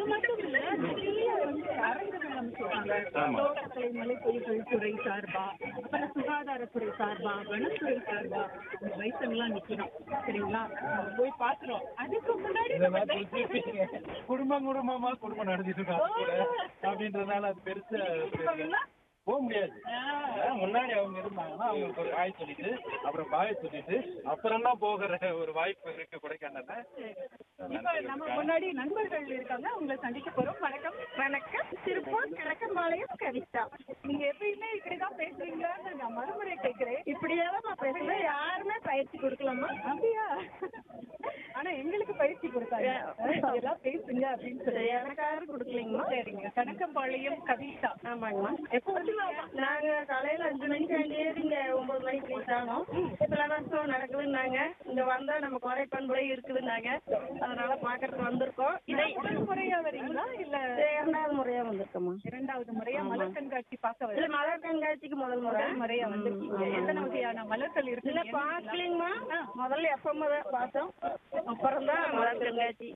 மட்டும் இல்ல நிறைய வந்து அரங்குகள் அமைச்சிருக்காங்க ஆமா. தோட்டக்கலை மலைப்பயிர்கள் துறை சார்பா அப்புறம் சுகாதாரத்துறை சார்பா வனத்துறை சார்பா இந்த வயசுலாம் நிக்கிறோம் சரிங்களா நம்ம போய் பாக்குறோம் அதுக்கு முன்னாடி நம்ம இதெல்லாம் புரிஞ்சுக்கிட்டீங்க. குடும்பம் குடும்பமா குடும்பம் நடத்திட்டு இருக்காங்க கூட அப்படின்றதுனால அது பெருசா தெரியல. போக முடியாது அதான் முன்னாடி அவங்க இருந்தாங்கன்னா அவங்களுக்கு ஒரு ஹாய் சொல்லிட்டு அப்புறம் பாய் சொல்லிட்டு அப்புறம் தான் போகிற ஒரு வாய்ப்பு இருக்கு கொடைக்கானல்ல இப்ப நம்ம முன்னாடி நண்பர்கள் இருக்காங்க உங்களை சந்திக்க போறோம் வணக்கம் வணக்கம் திருப்பூர் கிழக்கம்பாளையம் கவிதா நீங்க எப்பயுமே இப்படிதான் பேசுறீங்களான்னு நான் மறுமுறை கேட்கிறேன் இப்படியெல்லாம் நான் பேசுறேன் யாருமே பயிற்சி கொடுக்கலாமா அப்படியா ஆனா எங்களுக்கு பயிற்சி கொடுத்தாங்க இதெல்லாம் பேசுங்க அப்படின்னு சொல்லி எனக்கு யாரும் கொடுக்கலைங்கம்மா சரிங்க கணக்கம்பாளையம் கவிதா ஆமாங்கம்மா எப்போ வந்து நாங்க காலையில அஞ்சு மணிக்கு வேண்டியது இங்க ஒன்பது மணிக்கு ரீச் ஆனோம் இப்ப லெவன்ஸும் நடக்குதுன்னாங்க இங்க வந்தா நம்ம குறை பண்புரை இருக்குதுன்னாங்க அதனால பாக்குறதுக்கு வந்திருக்கோம் இதை முதல் முறையா வரீங்களா இல்ல இது இரண்டாவது முறையா வந்திருக்கோம்மா இரண்டாவது முறையா மலர் கண்காட்சி பார்க்க இல்ல வரீங்க மலர் கண்காட்சிக்கு முதல் முறை முதல் முறையா வந்திருக்கீங்க எத்தனை வகையான மலர்கள் இருக்கு இல்ல பாக்கலீங்கம்மா முதல்ல எப்ப முதல் பார்த்தோம் அப்புறம் தான் மலர் கண்காட்சி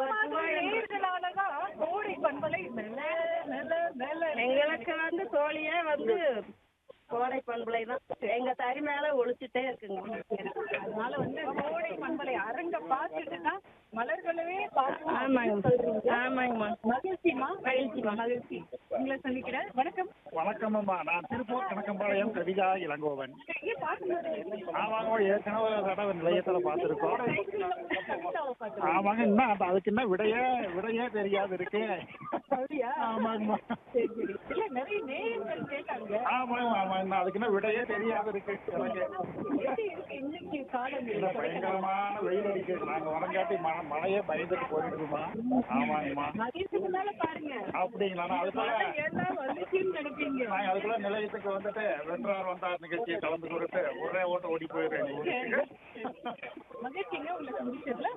நேர்களாலதான் கோடை பண்பலை மெல்ல மெல்ல மெல்ல எங்களுக்கு வந்து தோழியே வந்து கோடை பண்புலை தான் எங்க தறி மேல ஒழிச்சுட்டே இருக்குங்க அதனால வந்து கோடை பண்பலை அரங்க பார்த்துட்டு தான் மலர்களவே பார்க்கணும் ஆமாங்க அப்படின்னு சொல்றீங்க. ஆமாங்கம்மா மகிழ்ச்சிமா மகிழ்ச்சிம்மா. மகிழ்ச்சி உங்களை சந்திக்கிறேன் வணக்கம் வணக்கம் அம்மா நான் திருப்பூர் கணக்கம்பாளையம் கவிதா இளங்கோவன் இங்கே பார்க்கும்போது ஆமாங்க ஏற்கனவே ஒரு தடவை நிலையத்துல பார்த்துருக்கோம் கவிதாவை பார்த்து ஆமாங்க இன்னும் அந்த அதுக்கு என்ன விடையே விடையே தெரியாது இருக்கு அப்படியா ஆமாங்கம்மா சரி சரி இல்ல நிறைய நேயர்கள் கேட்டாங்க ஆமாங்க ஆமா இன்னும் அதுக்கு என்ன விடையே தெரியாது இருக்கு எனக்கு எப்படி இருக்கு இன்னைக்கு காலநிலை இன்னும் பயங்கரமான வெயில் அடிக்கு நாங்க வரங்காட்டி மழை மழையே பயந்துட்டு போயிட்டுருமா ஆமாங்கம்மா மதியத்துக்கு மேல பாருங்க அப்படிங்களா நான் அதுக்குள்ள மழை எல்லாம் வந்துச்சுன்னு நினைப்பீங்க நாங்க அதுக்குள்ள நிலையத்துக்கு வந்துட்டு வென்றார் வந்தார் நிகழ்ச்சியை கலந்து கொடுத்து ஒரே ஓட்ட ஓடி போயிடுறேன் ஊருக்கு. மகிழ்ச்சிங்க உங்களை சந்திச்சதுல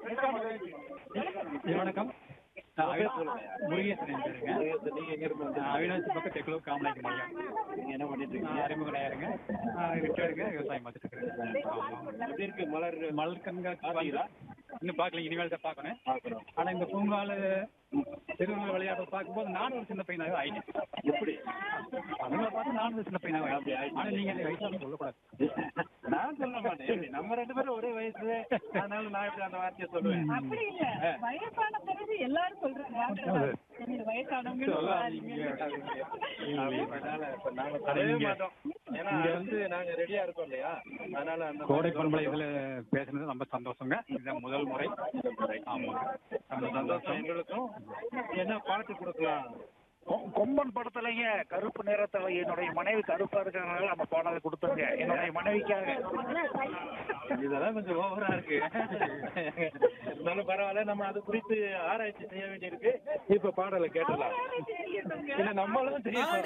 வணக்கம் நான் அவி- முருகேசன் என் பேருங்க நீங்க எங்க இருந்து வந்து நான் அவினாசி பக்கம் தெக்குலூர் காமநாயக்கம் பாளையம் நீங்க என்ன பண்ணிட்டு நான் இருக்கீங்க அறிமுக நேருங்க ரிட்டையர்டுங்க விவசாயம் பார்த்துட்டு இருக்கிறேன் எப்படி இருக்கு மலர் மலர் கண்காட்சி பாத்தீங்களா? இன்னும் பார்க்கல இனிமேல் தான் பார்க்கணும் பாக்குறோம் ஆனா இந்த பூங்கால தெருவில் விளையாட பார்க்கும்போது நானும் ஒரு சின்ன பையனாவே ஆயிட்டேன் எப்படி அவங்கள பார்த்து நானும் ஒரு சின்ன பையனாவே ஆயிட்டேன் ஆனா நீங்க எனக்கு வயசாக சொல்லக்கூடாது நான் சொல்ல மாட்டேன் நம்ம ரெண்டு பேரும் ஒரே வயசு அதனால நான் எப்படி அந்த வார்த்தையை சொல்லுவேன் அப்படி இல்ல வயசான பிறகு எல்லாரும் சொல்றாங்க கொஞ்சம் வயசானவங்க சொல்லாதீங்க. அதனால இப்ப நாங்க சொல்லவே மாட்டோம் ஏன்னா இங்க வந்து நாங்க ரெடியா இருக்கோம் இல்லையா அதனால அந்த கோடை பண்பலை இதுல பேசுனது ரொம்ப சந்தோஷங்க இதுதான் முதல் முறை ஆமாங்க ரொம்ப சந்தோஷம் சந்தோஷம் எங்களுக்கும் என்ன பாட்டு கொடுக்கலாம் கொ- கொம்பன் படத்துலங்க கருப்பு நிறத்துல என்னுடைய மனைவி கருப்பா இருக்கிறதுனால நம்ம போனதை கொடுத்தோங்க என்னுடைய மனைவிக்காக இதெல்லாம் கொஞ்சம் ஓவரா இருக்கு இருந்தாலும் பரவாயில்ல நம்ம அது குறித்து ஆராய்ச்சி செய்ய வேண்டியிருக்கு இப்ப பாடலை கேட்டலாம் இல்ல நம்மளும் செய்ய